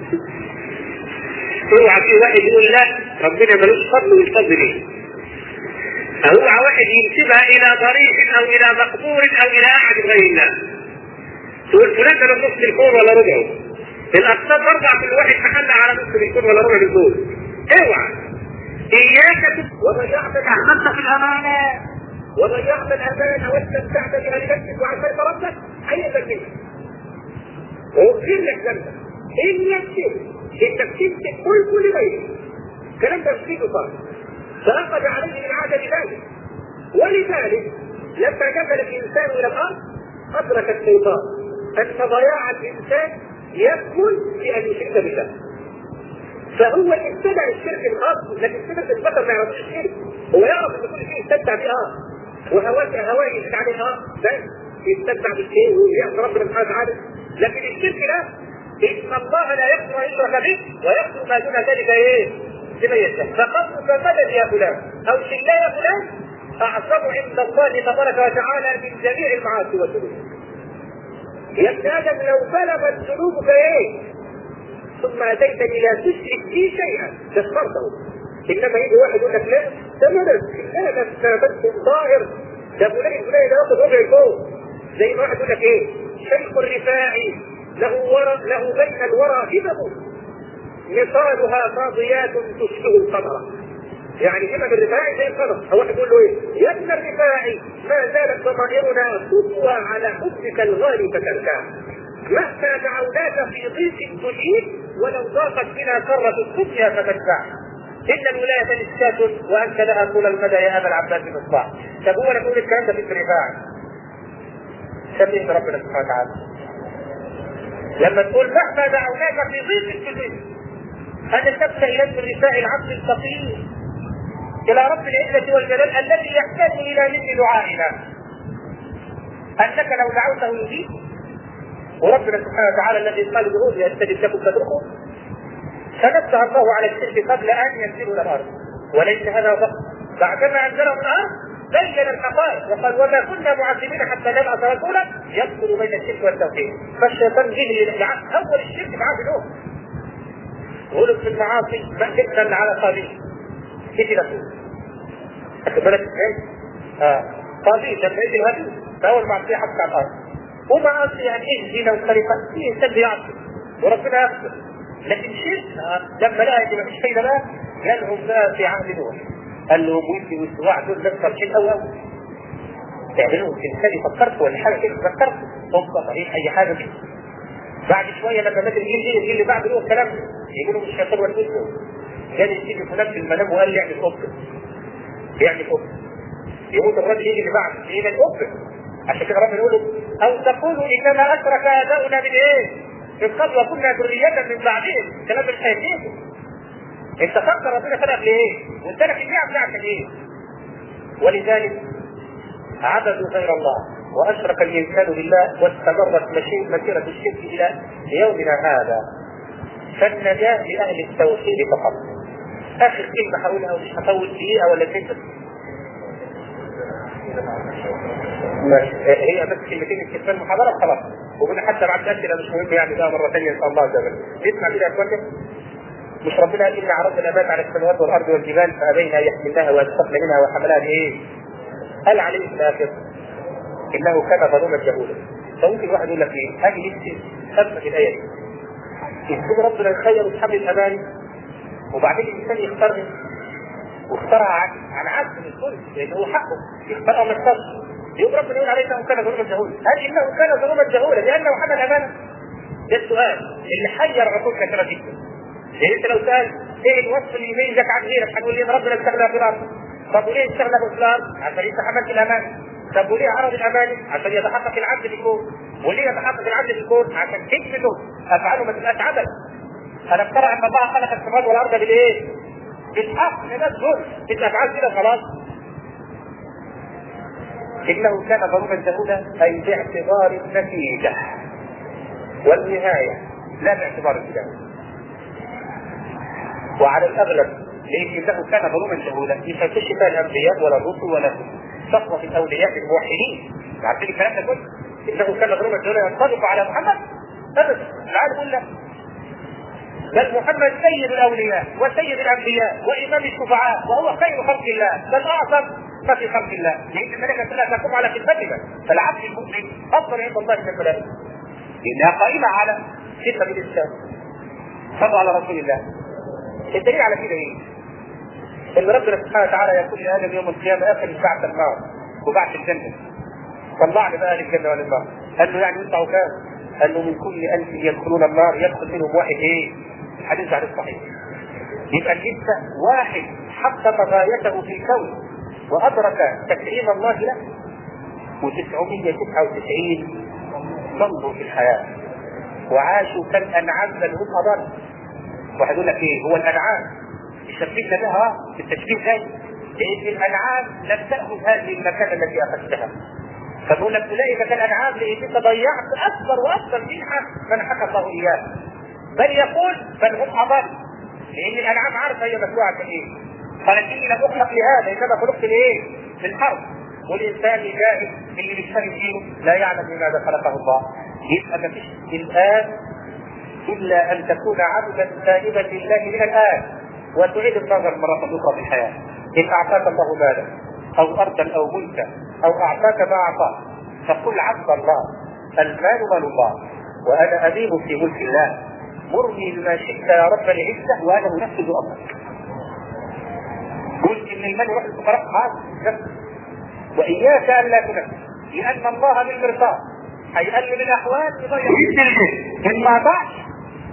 اوعى في واحد يقول لا ربنا ملوش فضل والفضل ليه اوعى واحد ينسبها الى ضريح او الى مقبور او الى احد غير الله تقول فلان ده نص الكون ولا ربعه الاقساط برضع كل واحد محل على نص الكون ولا ربع الكون اوعى اياك وضيعت اعملت في الامانه وضيعت الامانه واستمتعت بها لنفسك وعسيت ربك اي تنبيه واغفر لك ذنبك ان يكفر انك تمسك ملك لغيرك الكلام ده مش صار فأخذ عليه من عادة ذلك ولذلك لما نزل الإنسان إلى الأرض أدرك الشيطان أن ضياع الإنسان يكمن في أن يشرك بالله فهو ابتدع الشرك الخاص لكن سنة البشر ما يعرفش الشرك هو يعرف ان كل شيء يستمتع به اه وهواه هواه يزيد عليه اه بس يستمتع بالشيء ويعصي ربنا سبحانه وتعالى لكن الشرك ده ان الله لا يغفر ان يشرك به ويغفر ما دون ذلك ايه؟ بميته فقط فمدد يا فلان او شلا يا فلان اعظم عند الله تبارك وتعالى من جميع المعاصي والذنوب يا ابن ادم لو بلغت ذنوبك ايه ثم اتيتني لا تشرك بي شيئا كفرته انما يجي واحد يقول لك لا ده مدد لا ده ده بس ظاهر ده فلان فلان ده ياخد ربع فوق زي ما واحد يقول لك ايه شيخ الرفاعي له ورى له بين الورى هبه نصالها فاضيات تشبه القمر يعني همم الرفاعي زي القمر هو واحد يقول له ايه يا ابن الرفاعي ما زالت ضمائرنا تطوى على حبك الغالي فتركاه مهما دعوناك في ضيق تجيب ولو ضاقت بنا كرة الدنيا فتدفع إن الولاية نسكات وأنت لها طول المدى يا أبا العباس مصباح طب هو أنا بقول الكلام ده في الرفاعي سميه ربنا سبحانه وتعالى لما تقول مهما دعوناك في ضيق تجيب أن تبقى إلى الرفاع العبد الفقير إلى رب العزة والجلال الذي يحتاج إلى مثل دعائنا أنك لو دعوته يجيب وربنا سبحانه وتعالى الذي قال ادعوني أستجب لكم فادعوه فنبه الله على الشرك قبل أن ينزلوا إلى الأرض وليس هذا فقط بعدما أنزلهم الأرض بين الحقائق وقال وما كنا معذبين حتى نبعث رسولا يفصل بين الشرك والتوحيد فالشيطان جه اول الشرك معاه بنوح غلب في المعاصي جدا على قابيل يجي له واخد بالك ازاي؟ اه قابيل لما يجي الهدي فاول معصيه حتى على الارض ومعاصي يعني ايه زنا وسرقه في انسان بيعصي وربنا يغفر لكن شرك آه. لما لقى ان مفيش فايده بقى يلهم بقى في عهد نوح قال له ويدي والسواع دول ناس صالحين قوي قوي تعملوا تمثالي فكرت ولا حاجه كده فكرت هم صحيح اي حاجه كده بعد شويه لما مات الجيل الجيل اللي بعد له الكلام يقولوا مش الشيطان والاسم كان يجي فلان في المنام وقال لي اعمل قبه يعمل قبه يموت الراجل يجي اللي بعد يجي القبه عشان كده ربنا يقول او تقولوا انما اشرك اباؤنا من ايه؟ من قبل وكنا ذرية من بعدهم كلام مش هيجيبه انت فكر ربنا خلق ليه؟ وانت لك النعم بتاعتك ايه؟ ولذلك عبدوا غير الله واشرك الانسان بالله واستمرت مسيره الشرك الى يومنا هذا فالنجاة لأهل التوحيد فقط. آخر كلمة هقولها ومش هطول دقيقة ولا اتنين هي بس كلمتين في المحاضرة خلاص وقلنا حتى بعد أسئلة مش مهم يعني ده مرة ثانية إن شاء الله عز وجل. نسمع كده يا إخوانا مش ربنا قال إن عرضنا الأمانة على السماوات والأرض والجبال فأبينا أن يحملناها ويشفقن منها وحملها بإيه؟ قال عليه في الآخر إنه كان ظلوما جهولا. فممكن الواحد يقول لك إيه؟ هذه نفسي خدمة الآية دي. يكون ربنا يخير حمل الاماني وبعدين الانسان يختارها واختارها عن عن عبد من الكل لان هو حقه يختارها ما اختارش يقول ربنا يقول عليه انه كان ظلوما جهولا هل انه كان ظلوما جهولا لانه حمل الامانه؟ ده السؤال اللي حير عقول كثيره جدا لان انت لو سال ايه الوصف اللي يميزك عن غيرك هنقول ليه ربنا استغنى في الارض طب وليه استغنى في الارض؟ عشان انت حملت الامانه طب وليه عرض الامانه؟ عشان يتحقق العبد في الكون وليه يتحقق العبد في الكون؟ عشان حكمته افعاله ما تبقاش عبث ألم ترى أن الله خلق السماوات والأرض بالإيه؟ بالحق بس دول بالأفعال كده خلاص إنه كان ظلوما جهولا أي باعتبار النتيجة والنهاية لا باعتبار البداية وعلى الأغلب لأنه كان ظلوما جهولا مش هيخش فيها الأنبياء ولا الرسل ولا صفوة الأولياء الموحدين عارفين الكلام ده كله إنه كان ظلوما جهولا ينطبق على محمد أبدا تعال قول لك بل محمد سيد الاولياء وسيد الانبياء وامام الشفعاء وهو خير خلق الله بل اعظم ما في خلق الله لان الملائكه كلها تقوم على خدمتنا فالعبد المؤمن افضل عند الله من الملائكه لانها قائمه على خدمه الاسلام صلوا على رسول الله الدليل على كده ايه؟ ان ربنا سبحانه وتعالى يقول لادم يوم القيامه اخر بعث النار وبعث الجنه طلعني بقى للجنه وللنار قال له يعني يطلعوا كام؟ قال له من كل ألف يدخلون النار يدخل منهم واحد ايه؟ الحديث عن الصحيح يبقى لسه واحد حقق غايته في الكون وأدرك تكريم الله له و999 ضلوا في الحياة وعاشوا كالأنعام بل هم أضل واحد يقول لك إيه هو الأنعام يشبهنا بها في التشبيه ده لأن الأنعام لم تأخذ هذه المكانة التي أخذتها فبقول لك أولئك كالأنعام لأنك ضيعت أكبر وأكبر منحة منحك الله إياه بل يقول بل هم اضل لان الانعام عارفه هي مدفوعه في ايه قالت اني لم اخلق لهذا انما خلقت لايه؟ للحرب والانسان جاهل اللي مش فاهم دينه لا يعلم لماذا خلقه الله يبقى ما فيش الان الا ان تكون عبدا تائبا لله من الان وتعيد النظر مره اخرى في الحياه ان اعطاك الله مالا او ارضا او ملكا او اعطاك ما اعطاك فقل عبد الله المال مال الله وانا امين في ملك الله مرني بما شئت يا رب العزه وانا انفذ امرك قلت ان المال يروح للفقراء هذا واياك ان لا تنفذ لان الله بالمرصاد هيقلب الاحوال يضيع ان ما ضاعش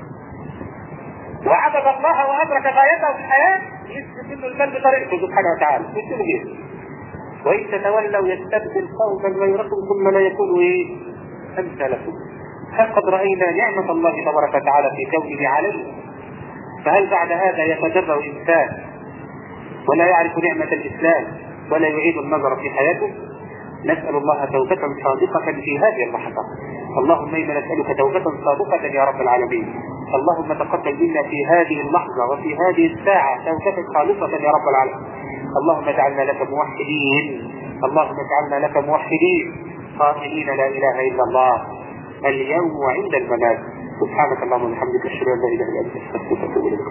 وعبد الله وادرك غايته في الحياه يثبت انه المال بطريقته سبحانه وتعالى يكتبوا كده وان تتولوا يستبدل قوما غيركم ثم لا يكونوا ايه؟ امثالكم فقد راينا نعمه الله تبارك وتعالى في كونه علينا فهل بعد هذا يتجرأ انسان ولا يعرف نعمه الاسلام ولا يعيد النظر في حياته نسأل الله توبة صادقة في هذه اللحظة اللهم إنا نسألك توبة صادقة يا رب العالمين اللهم تقبل منا في هذه اللحظة وفي هذه الساعة توبة خالصة يا رب العالمين اللهم اجعلنا لك موحدين اللهم اجعلنا لك موحدين قائلين لا إله إلا الله اليوم وعند الممات سبحانك اللهم وبحمدك اشهد ان لا اله الا انت استغفرك واتوب اليك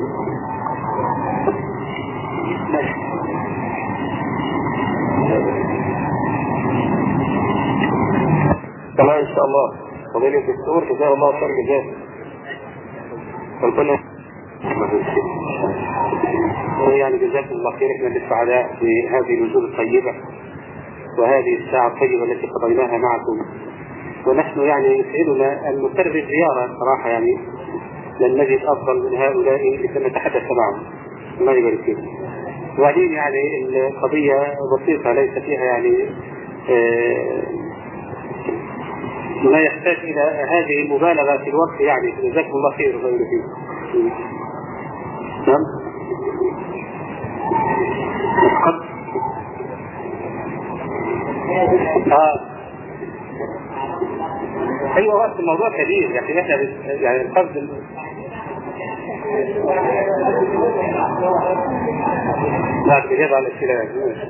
تمام ان شاء الله فضيلة الدكتور جزاه الله خير جزاه ربنا يعني جزاكم الله خير احنا للسعداء بهذه النزول الطيبة وهذه الساعة الطيبة التي قضيناها معكم ونحن يعني يسعدنا ان نكرر زيارة صراحة يعني لن نجد افضل من هؤلاء لنتحدث معهم الله يبارك فيكم وبعدين يعني القضية بسيطة ليس فيها يعني آه ما يحتاج الى هذه المبالغه في الوقت يعني جزاكم الله خير وغير فيه. نعم. قد اه ايوه وقت الموضوع كبير يعني احنا يعني القصد لا بجد على السلام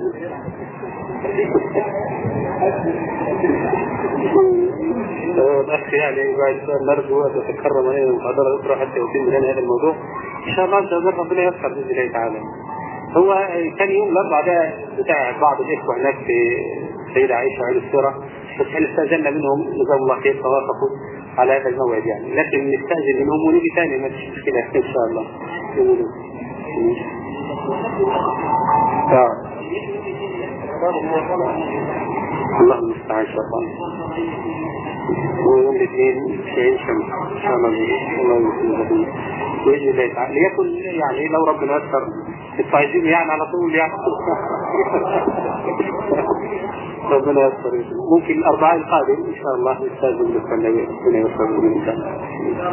الاخ يعني بعد نرجو ان تتكرم علينا المحاضره اخرى حتى يتم لنا هذا الموضوع ان شاء الله ان شاء الله ربنا ييسر باذن الله تعالى هو كان يوم الاربعاء ده بتاع بعض الاخوه هناك في السيده عائشه وعين السوره بس احنا استاذنا منهم جزاهم الله خير توافقوا على هذا الموعد يعني لكن نستاذن منهم ونيجي ثاني ما فيش مشكله ان شاء الله آه. الله المستعان ان شاء الله ويوم الاثنين في عين شمس ان شاء الله الله يسلمك باذن الله تعالى ليكن يعني لو ربنا يسر انتوا عايزين يعني على طول يعني ربنا يسر ممكن الاربعاء القادم ان شاء الله نستاذن نستنى ربنا يسر ان شاء الله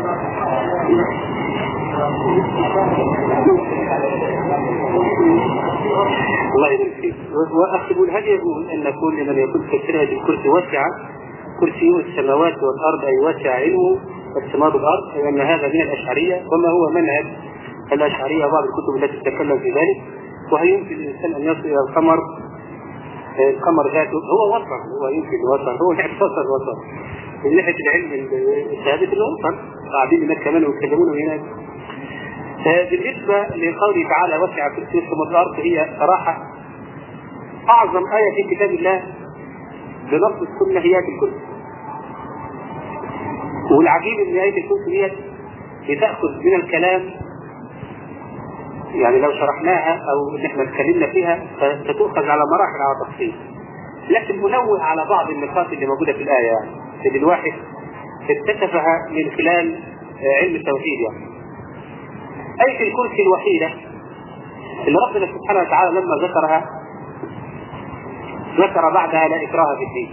الله يبارك فيك واختم الهدي يقول ان كل من يكون فكره الكرسي واسعه كرسي السماوات والارض اي واسع علمه والسماوات والارض اي ان هذا من الاشعريه وما هو منهج الاشعريه بعض الكتب التي تتكلم في ذلك وهل يمكن للانسان ان يصل الى القمر القمر ذاته هو وصل هو يمكن وصل هو يعني وصل وصل من ناحيه العلم الثابت انه وصل قاعدين هناك كمان ويتكلمون هناك بالنسبة لقوله تعالى وسع كرسي السماوات والأرض هي صراحة أعظم آية في كتاب الله بنص السنة هي آية الكرسي والعجيب ان آية الكرسي ديت بتأخذ من الكلام يعني لو شرحناها أو إن إحنا اتكلمنا فيها فتؤخذ على مراحل على تفصيل لكن منوه على بعض النقاط اللي موجودة في الآية يعني اللي الواحد اكتشفها من خلال علم التوحيد يعني آية الكرسي الوحيدة اللي ربنا سبحانه وتعالى لما ذكرها ذكر بعدها لا إكراه في الدين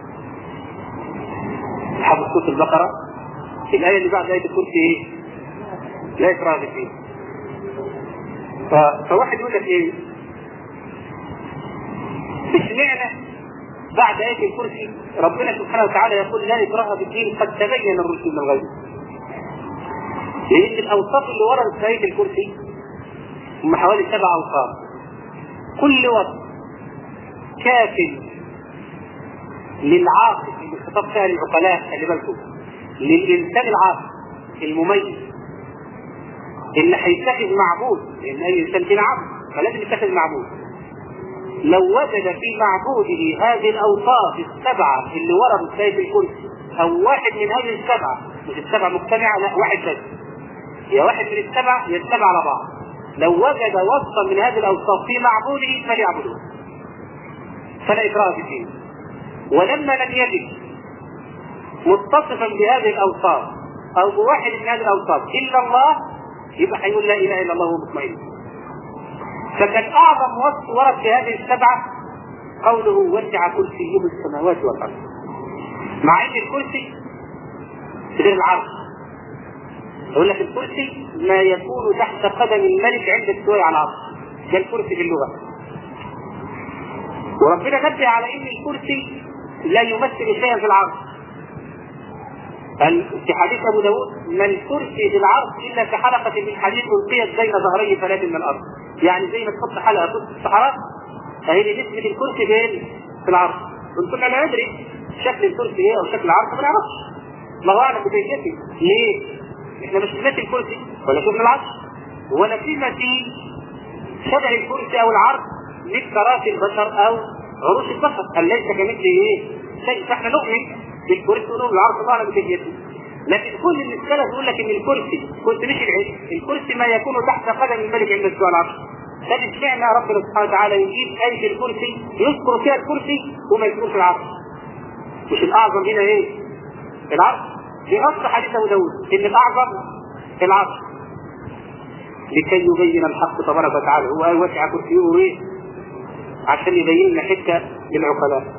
حفظ سورة البقرة الآية اللي بعد آية الكرسي إيه؟ لا إكراه في الدين ف... فواحد يقول لك إيه؟ اشمعنى بعد آية الكرسي ربنا سبحانه وتعالى يقول لا إكراه في الدين قد تبين الرشد من الغي لان الاوصاف اللي ورا في آية الكرسي هم حوالي سبع اوصاف كل وصف كاف للعاقل اللي خطاب فيها للعقلاء خلي بالكم للانسان العاقل المميز اللي هيتخذ معبود لان اي انسان فينا عبد فلازم يتخذ معبود لو وجد في معبوده هذه الاوصاف السبعه اللي وردت في آية الكرسي او واحد من هذه السبعه مش السبعه مجتمعه لا واحد بس يا واحد من السبع يا السبع على بعض لو وجد وصفا من هذه الاوصاف في معبوده فليعبده فلا اكراه في الدين ولما لم يجد متصفا بهذه الاوصاف او بواحد من هذه الاوصاف الا الله يبقى هيقول لا اله الا الله وهو مطمئن فكان اعظم وصف ورد في هذه السبعه قوله وسع كرسيه السماوات والارض مع ان الكرسي غير العرش يقول لك الكرسي ما يكون تحت قدم الملك عند السوي على العرش ده الكرسي في اللغه وربنا نبه على ان الكرسي لا يمثل شيئا في العرش قال في حديث ابو داود ما الكرسي في العرش الا كحلقه من حديد القيت بين ظهري ثلاث من الارض يعني زي ما تحط حلقه في الصحراء فهي نسبه الكرسي فين؟ في العرش كنا لا ندري شكل الكرسي ايه او شكل العرش ما نعرفش الله اعلم بكيفيته ليه؟ احنا مش شفنا الكرسي ولا شفنا العرش ولا في مثيل شبه الكرسي او العرش مثل كراسي البشر او عروش البشر قال ليس كمثله ايه؟ شيء فاحنا نؤمن بالكرسي ونؤمن بالعرش الله اعلم بكيفيته لكن كل اللي السلف يقول لك ان الكرسي كرسي مش العلم الكرسي ما يكون تحت قدم الملك عند السوء العرش طب اشمعنى ربنا سبحانه وتعالى يجيب آية الكرسي يذكر فيها الكرسي وما يذكرش العرش مش الأعظم هنا إيه؟ العرش في نص حديث أبو داود إن الأعظم العرش لكي يبين الحق تبارك وتعالى هو وسع كرسيه إيه؟ عشان يبين لنا حتة للعقلاء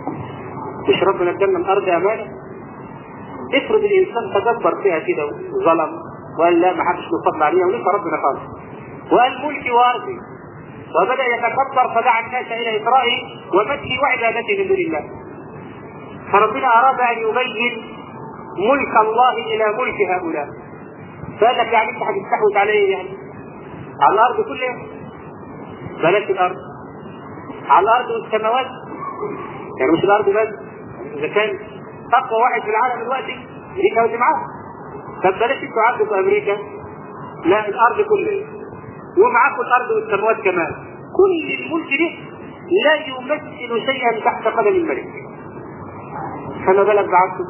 مش ربنا ادانا الأرض أمانة افرض الإنسان تدبر فيها كده وظلم وقال لا ما حدش له فضل عليها ولسه ربنا قال وقال ملكي وارضي وبدا يتكبر فدعا الناس الى اقرائه ومثلي وعبادته من دون الله فربنا اراد ان يبين ملك الله الى ملك هؤلاء فقال لك يعني انت هتستحوذ على ايه يعني؟ على الارض كلها بلاش الارض على الارض والسماوات يعني مش الارض بس اذا كان اقوى واحد في العالم دلوقتي امريكا ودي معاه طب بلاش انتوا عندكم في امريكا لا الارض كلها ومعاكم الارض والسماوات كمان كل الملك ده لا يمثل شيئا تحت قدم الملك فما بالك بعبده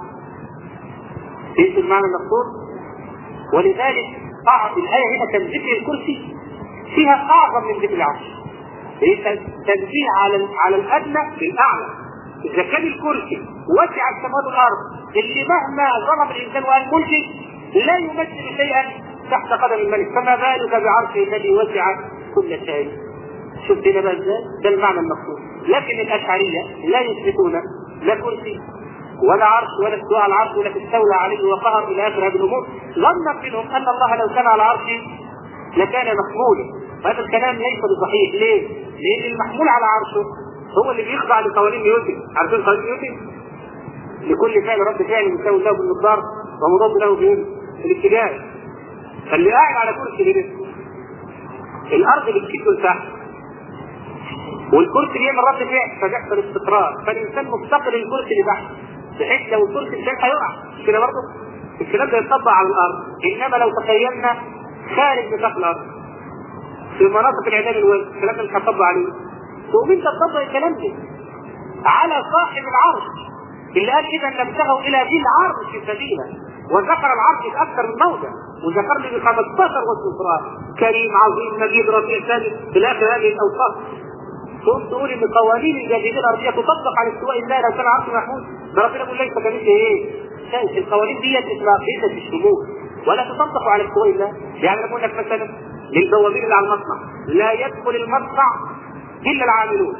فهمت المعنى المقصود ولذلك أعظم الآية هنا كان ذكر الكرسي فيها أعظم من ذكر العرش هي تنزيه على على الأدنى للأعلى إذا كان الكرسي وسع السماوات والأرض اللي مهما ظلم الإنسان وقال ملكي لا يمثل شيئا تحت قدم الملك فما بالك بعرشه الذي وسع كل شيء شفت هنا بقى ازاي؟ ده المعنى المقصود لكن الاشعريه لا يثبتون لا كرسي ولا عرش ولا استواء على العرش ولا استولى عليه وقهر الى اخر هذه الامور ظنا منهم ان الله لو كان على عرشه لكان محمولا وهذا الكلام ليس بصحيح ليه؟ لان المحمول على عرشه هو اللي بيخضع لقوانين نيوتن عارفين قوانين نيوتن؟ لكل فعل رد فعل مساوي له بالمقدار ومضاد له في الاتجاه فاللي قاعد على كرسي كده الارض بتشده لتحت والكرسي بيعمل رد فعل فبيحصل استقرار فالانسان مفتقر للكرسي اللي تحت بحيث لو الكرسي اتشال هيقع مش كده برضه؟ الكلام ده يطبق على الارض انما لو تخيلنا خارج نطاق الارض في مناطق العداد الوزن الكلام ده مش هتطبق عليه تقوم انت تطبق الكلام ده على صاحب العرش اللي قال اذا نبتغوا الى ذي العرش سبيلا وذكر العرش في اكثر من موضع وذكر لي ب 15 وصف القران كريم عظيم مجيد رفيع ثالث الى اخر هذه الاوصاف تقوم تقول ان قوانين الجاذبيه الارضيه تطبق على استواء الله لو كان عرش محمود ده ربنا يقول ليس كمثله ايه؟ شيء القوانين دي اطلاقيه الشمول ولا تطبق على استواء الله يعني اقول لك مثلا للبوابين اللي على المصنع لا يدخل المصنع الا العاملون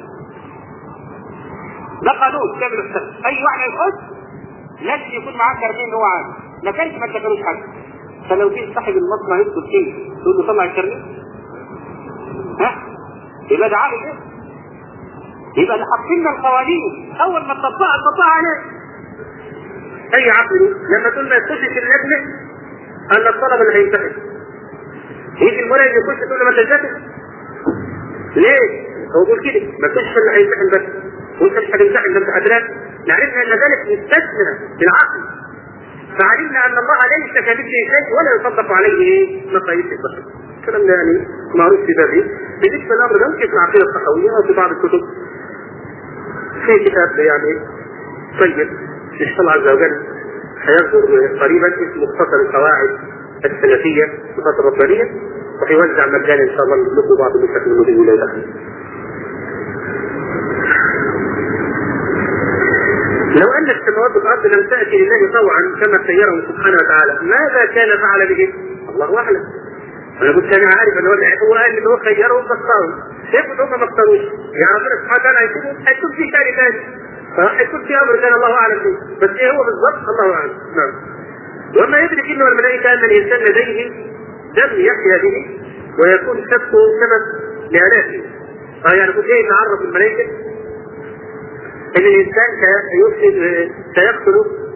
ده قانون كامل السنه اي واحد يخش لازم يكون معاه كارنيه ان هو عامل ما كانش ما ادخلوش حاجه فلو جه صاحب المصنع يدخل فيه تقول له طلع الكارنيه ها يبقى ده عامل ايه؟ يبقى اللي حاطين لنا القوانين اول ما تطبقها تطبقها عليه اي عقل لما تقول ما يخشش اللجنه ان الطلبه اللي هيمتحن يجي المراقب يخش تقول له ما تلتفت ليه؟ هو بيقول كده ما تخش اللي هيمتحن بس وانت مش هتمتحن ده انت ادراك لعرفنا ان ذلك مستثنى بالعقل فعلمنا ان الله ليس كمثله شيء ولا يصدق عليه ايه؟ مقاييس البشر الكلام ده يعني معروف في بابه بالنسبه للامر ده ممكن في العقيده الصحويه او في بعض الكتب في كتاب يعني طيب ان شاء الله عز وجل هيصدر قريبا اسمه مختصر القواعد السلفيه صفات الربانيه وهيوزع مجانا ان شاء الله نجيب لكم بعض النسخ منه باذن الله تعالى. لو ان السماوات والارض لم تاتي لله طوعا كما سيره سبحانه وتعالى ماذا كان فعل به؟ الله اعلم. انا كنت انا عارف ان هو هو قال ان هو خيرهم فاختاروا افرض هم ما اختاروش يعني ربنا سبحانه وتعالى هيكون هيكون في ثاني ثاني فهيكون في امر كان الله اعلم به بس ايه هو بالضبط الله اعلم نعم وما يدرك انه الملائكه ان الانسان لديه دم يحيا به ويكون كفه سبب لهلاكه اه يعني كنت ايه نعرف الملائكه ان الانسان سيفسد سيقتل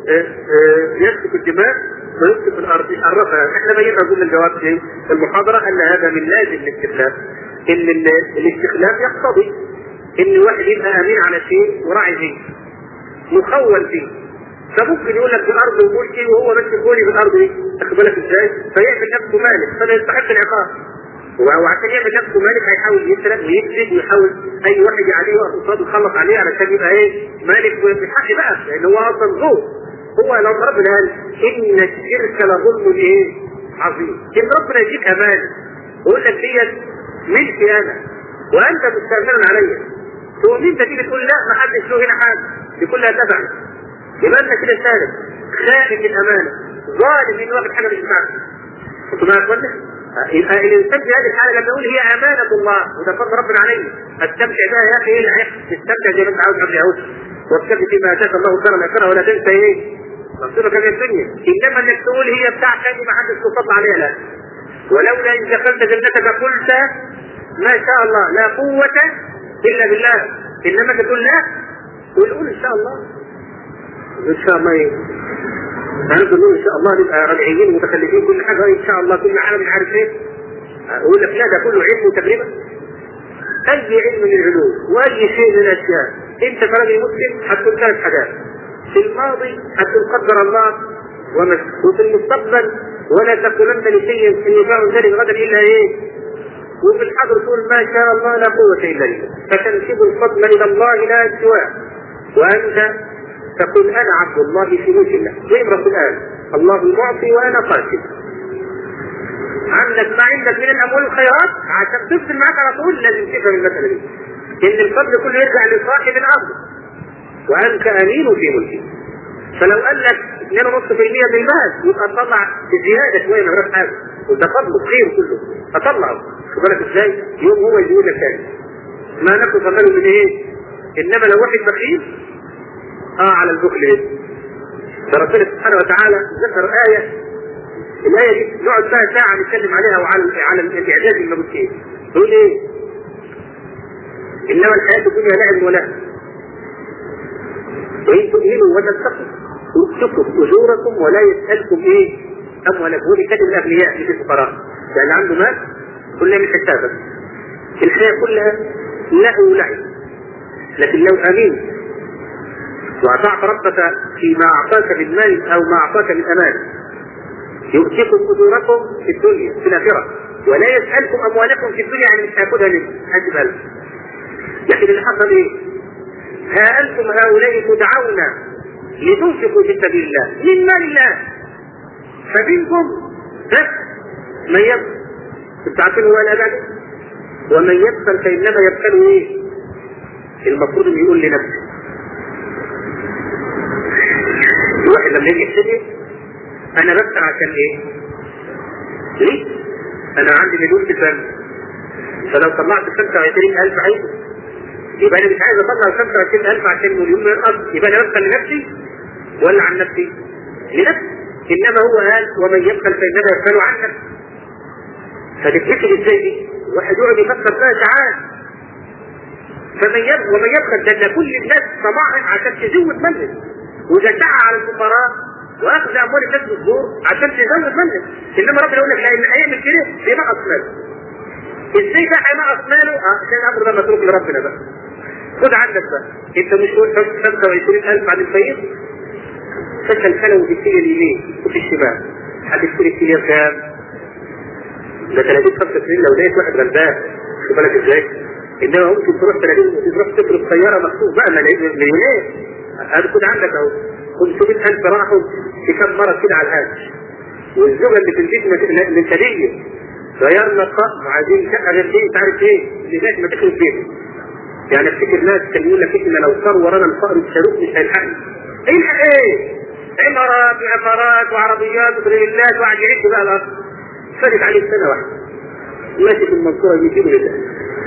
يسفك الدماء ويسفك الارض عرفها احنا بينا ضمن الجواب في المحاضره ان هذا من لازم الاستخلاف ان الاستخلاف يقتضي ان الواحد يبقى امين على شيء وراعي شيء مخول فيه فممكن يقول لك في الارض وملكي وهو بس يقولي في الارض دي واخد بالك ازاي؟ فيعمل نفسه مالك فلا يستحق العقاب وعشان يعمل نفسه مالك هيحاول يسرق ويكذب ويحاول اي واحد عليه وقت قصاده يخلص عليه علشان يبقى ايه مالك بالحق بقى لان هو اصلا ظلم هو لو ربنا قال ان الشرك لظلم ايه؟ عظيم ان ربنا يديك امان ويقول لك ديت ملكي انا وانت مستأمن عليا تقوم انت تيجي تقول لا ما حدش له هنا حاجه دي كلها تبعي يبقى انت كده سالم خائن للامانه ظالم ان واخد حاجه مش بتاعتك انتوا ما اخوانا يبقى الانسان في هذه الحاله لما يقول هي امانه الله وده فضل ربنا علي استمتع بها يا اخي ايه العيب تستمتع زي ما انت عاوز قبل يعود وابتغي فيما اتاك الله الدار الاخره ولا تنسى ايه نصيبك من الدنيا انما انك تقول هي بتاعتك ما حدش له فضل عليها لا ولولا ان دخلت جنتك قلت ما شاء الله لا قوه الا بالله انما تقول لا وتقول ان شاء الله ان شاء الله ايه هنقول نقول ان شاء الله نبقى راجعين متخلفين كل حاجه ان شاء الله كل حاجه مش عارف ايه اقول لك لا ده كله علم وتجربه اي علم من العلوم واي شيء من الاشياء انت كراجل مسلم هتكون ثلاث حاجات في الماضي هتكون قدر الله ومس وفي المستقبل ولا تقولن لشيء اني فاعل ذلك غدا الا ايه وفي الحاضر تقول ما شاء الله لا قوه الا بالله فتنسب الفضل الى الله لا سواه وانت تقول انا عبد الله في ملك الله زي ما رب الان الله المعطي وانا قاسم عندك ما عندك من الاموال والخيرات عشان تفصل معاك على طول لازم تفهم المساله دي ان الفضل كله يرجع لصاحب الارض وانت امين في ملكه فلو قال لك 2.5% من المال يبقى تطلع زياده شويه من غير حاجه وده فضله خير كله فطلعه خد بالك ازاي؟ يوم هو يقول لك تاني ما ناخد ثمنه من ايه؟ انما لو واحد بخيل اه على البخل ايه؟ فربنا سبحانه وتعالى ذكر آية الآية دي نقعد فيها ساعة نتكلم عليها وعلى على الإعجاز الموجود فيه. يقول إيه؟ إنما الحياة الدنيا لعب ولهو. وإن تؤمنوا وتتقوا يؤتكم أجوركم ولا يسألكم إيه؟ أموالكم ودي كلمة الأغنياء مش الفقراء. يعني عنده مال كلها من حسابك. الحياة كلها لهو ولعب. لكن لو أمنت وأطعت ربك فيما أعطاك من مال أو ما أعطاك من أمان يؤتيكم أجوركم في الدنيا في الآخرة ولا يسألكم أموالكم في الدنيا يعني مش هياخدها منه هتبقى لكن اللي حصل إيه؟ ها أنتم هؤلاء تدعون لتنفقوا في سبيل الله من مال الله فمنكم ها من يبخل انتوا عارفين هو الأبد ومن يبخل فإنما يبخل إيه؟ المفروض إنه يقول لنفسه الواحد لما يجي يحسب انا بسأل عشان ايه؟ ليه؟ انا عندي مليون في البنك فلو طلعت 25000 عايزه يبقى انا مش عايز اطلع 25000 عشان مليون من الاصل يبقى انا بسأل لنفسي ولا عن نفسي؟ لنفسي انما هو قال ومن يبخل فانما يبخل عن نفسه فتفتكر ازاي دي؟ واحد يقعد يفكر فيها ساعات فمن يبخل ومن يبخل ده كل الناس طمعا عشان تزود مالهم وجشعها على الفقراء واخذ اموال الناس بالزور عشان تزود منك انما ربنا يقول لك لا ان هيعمل كده هينقص ماله ازاي ده هينقص ماله؟ اه عشان الامر ده متروك لربنا بقى خد عندك بقى انت مش قلت 25000 عن الفقير فشل كلو في السيل اليمين وفي الشمال هتشتري السيل بكام؟ ده 30 35 لو لقيت واحد غلبان خد بالك ازاي؟ انما ممكن تروح 30 تروح تضرب سياره مخصوص بقى مليونير هتكون عندك اهو 500000 راحوا في كم مرة كده على الهاتف والزوجة اللي في البيت مثالية غيرنا الطقم عايزين شقة غير دي مش عارف ايه لغاية ما تخرب بيته يعني افتكر ناس كان يقول لك احنا لو صار ورانا الفقر الشروق مش هيلحقنا الحق ايه؟ عمارات وعمارات وعربيات وتريلات وقاعد يعيش بقى الارض فاتت عليه سنة واحدة ماشي في المنصورة يجيبه لله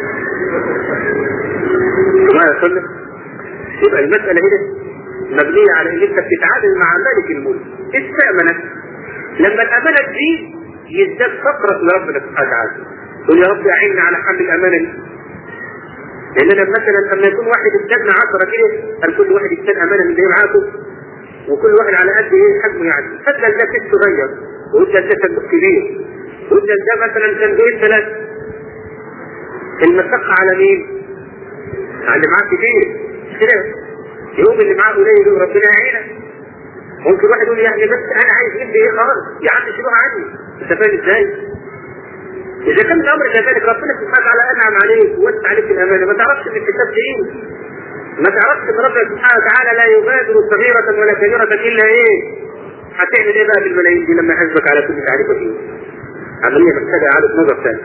ما يصلي يبقى المسألة هنا مبنية على ان انت بتتعامل مع مالك الملك استأمنك لما الامانة تزيد يزداد فقرة لربنا سبحانه وتعالى قل يا رب اعنا على حمل الامانة دي لاننا مثلا لما يكون واحد ادتنا 10 كده قال كل واحد ادتنا امانة من اللي معاكم وكل واحد على قد ايه حجمه يعني فضل ده كيس صغير وادى ده صندوق كبير وادى ده مثلا صندوقين ثلاثة المشقة على مين؟ على اللي معاه كتير كده يوم اللي معاه قليل يقول ربنا يعينك ممكن واحد يقول يعني بس انا عايز ابني ايه خالص يا عم سيبوها عني انت فاهم ازاي؟ اذا كان الامر كذلك ربنا سبحانه وتعالى انعم عليك ووسع عليك الامانه ما تعرفش ان الكتاب ايه ما تعرفش ان ربنا سبحانه وتعالى لا يغادر صغيرة ولا كبيرة الا ايه؟ هتعمل ايه بقى بالملايين دي لما يحاسبك على كل تعريفه فيه؟ عملية محتاجة إعادة نظر ثاني.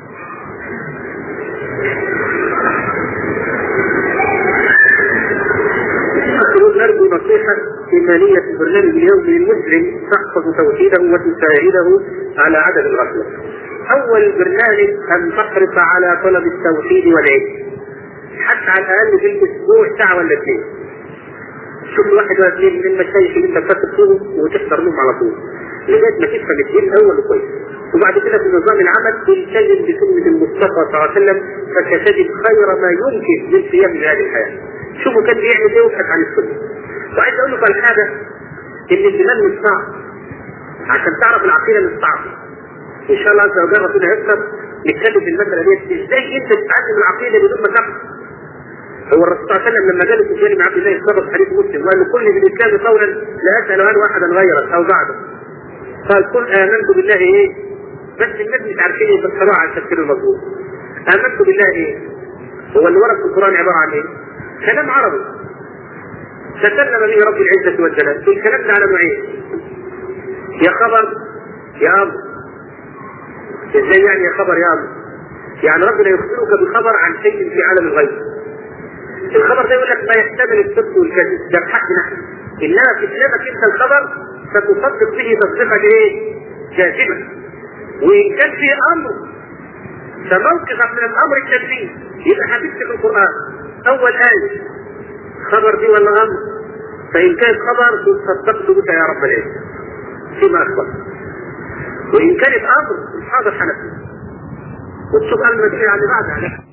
نرجو نصيحة إيمانية في برنامج اليوم للمسلم تحفظ توحيده وتساعده على عدد الغفلة. أول برنامج أن تحرص على طلب التوحيد والعلم. حتى على الأقل في الأسبوع ساعة ولا اثنين. شوف واحد ولا اثنين من المشايخ اللي أنت بتثق فيهم وتحضر لهم على طول. لغاية ما تفهم الدين الأول كويس. وبعد كده في نظام العمل تلتزم بسنة المصطفى صلى الله عليه وسلم فستجد خير ما يمكن من قيام هذه الحياة. شوفوا كان بيعمل ايه وابحث عن السنة. وعايز اقول لكم على حاجة ان الايمان مش صعب. عشان تعرف العقيدة مش صعب. ان شاء الله عز وجل ربنا يكتب نتكلم في المسألة ديت ازاي انت تتعلم العقيدة بدون ما تفهم. هو الرسول صلى الله عليه وسلم لما جاء سفيان بن عبد الله الصبر حديث مسلم وقال له كل في الاسلام قولا لا اسال عن واحدا غيرك او بعده. قال قل امنت بالله ايه؟ بس الناس مش عارفين يفسروها على التفسير المظبوط. امنت بالله ايه؟ هو اللي ورد في القران عباره عن ايه؟ كلام عربي. تكلم به رب العزه والجلال، الكلام ده على نوعين. يا خبر يا امر. ازاي يعني يا خبر يا امر؟ يعني ربنا يخبرك بخبر عن شيء في عالم الغيب. الخبر ده يقول لك ما يحتمل الصدق والكذب ده بحقنا احنا. انما في كلامك انت الخبر فتصدق به تصديقا ايه؟ جازما. وإن كان في أمر فموقفك من الأمر التنفيذ يبقى هتمسك القرآن أول آية خبر دي ولا أمر فإن كان خبر صدقت بك يا رب العزة فيما أخبر وإن كانت أمر حاضر حنفي وتشوف المسيح اللي بعدها